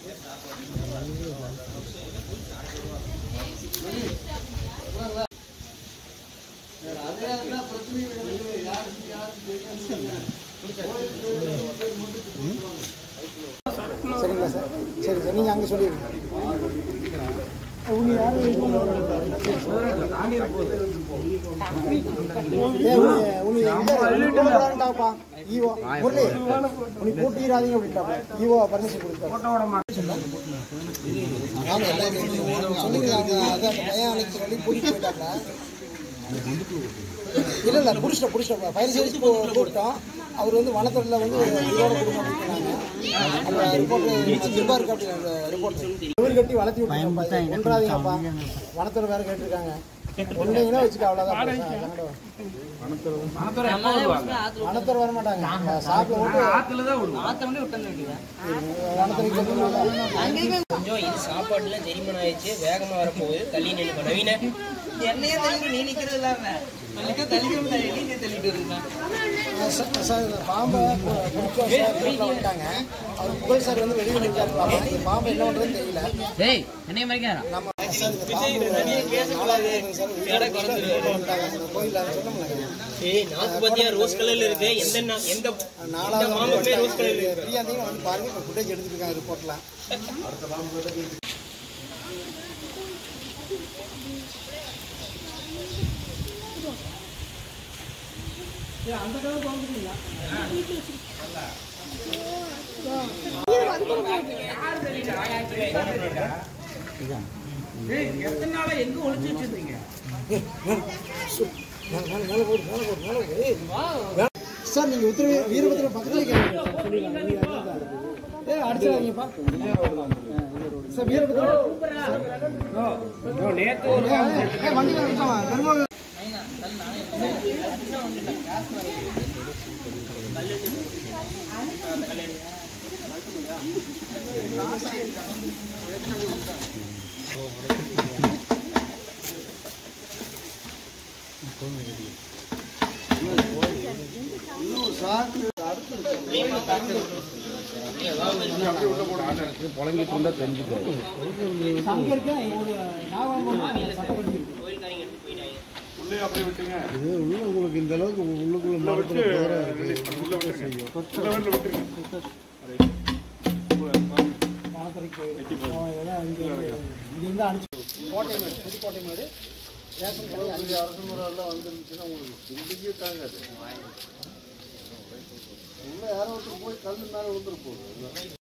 சரிங்களா சார் சரி சார் நீங்கள் அங்கே சொல்லிடுங்க உங்க யாரு ஏ, உன்னை- உன்னை எங்க உள்ள விடாண்டாப்பா. ஈவோ, முரளி, உன்னை கூட்டிடாதீங்க அப்படின்ட்டாப்பா. ஈவோ permission கொடுத்தாரு. ஆமா, எல்லாம் சொல்லுங்க, அந்த- அதான் அந்த பையன் அன்னைக்கு சொல்லி கூட்டிட்டு போயிட்டாப்ல. இல்ல இல்ல புடிச்சிட்டோம் புடிச்சிட்டோம் ஃபயர் சர்வீஸ் கூப்பிட்டோம் அவர் வந்து வனத்துறையில் வந்து இதோட கொடுங்க அப்படின்னு அந்த ரிப்போர்ட் திருப்பா இருக்கு அப்படி அந்த ரிப்போர்ட் இவர் கட்டி வளர்த்தி விட்டுருக்கோம் ஒன்றாதீங்கப்பா வனத்துறை வேற கேட்டிருக்காங்க ஒன்றீங்கன்னா வச்சுக்க அவ்வளோதான் வனத்துறை வர மாட்டாங்க சாப்பிட மட்டும் வனத்துறை கேட்டிருக்காங்க கொஞ்சம் இது சாப்பாடுல ஜெரிமன் ஆயிடுச்சு வேகமா வரப்போகுது தள்ளி நின்று நவீன என்னையே தள்ளி நீ நிக்கிறது இல்லாம மல்லிக்கா தள்ளிக்க நீங்க தள்ளிட்டு இருக்கா சார், சார் இந்த பாம்பை பு- பிடிச்சோம் சார் வீட்டில் வந்துட்டாங்க அவர் புகழ் சார் வந்து வெளியில் நிற்காரு பாம்பு இந்த பாம்பு என்ன பண்ணுறதுன்னு தெரியல டேய் என்னைய மறைக்காரா நம்ம சார் இந்த பாம்பு நாலாவது இருக்கு சார் வீட்டில் வந்துட்டாங்க இந்த கோயிலில் அதை சொல்ல முடியல ஏய் நாக்கு பாத்தியா ரோஸ் கலர்ல இருக்கு எந்த நா- எந்த நாலாவது மாம்பழமே வந்து ரோஸ் கலர்ல இருக்கு ஃப்ரீயாக இருந்தீங்க வந்து பாருங்க இப்போ ஃபுட்டேஜ் எடுத்துட்டு இருக்காங்க ரிப்போர்ட்லாம் மேலே மேலே மேலே போடு மேலே போடு மேலே போடு ஏய், வே- சார் நீங்கள் உத்தரவு வீரபத்திரம் பக்கத்தில் கேட்குறீங்க ஏ அடிச்சிடாதீங்கப்பா சார் வீரபத்திரம் ஏய், வண்டி நிறுத்தமா பெருமாள் அங்கே இருக்கேன் ஒரு ஞாபகம் சட்டப்படி இது உள்ள உங்களுக்கு இந்த அளவுக்கு உள்ளுக்குள்ள மரத்துல போற இருக்கு செய்யும் வனத்துறைக்கு போயிடும் இதெல்லாம் இங்கே இங்கேருந்து அனுப்பிச்சு கோட்டை மேடு புதுக்கோட்டை மேடு ரேஷன் கடை அஞ்சு அரசு முறையில் வந்துருந்துச்சுன்னா உங்களுக்கு சிந்திக்கே தாங்காது உள்ள யாரோ ஒருத்தர் போய் கல் மேலே வந்துரு போகுது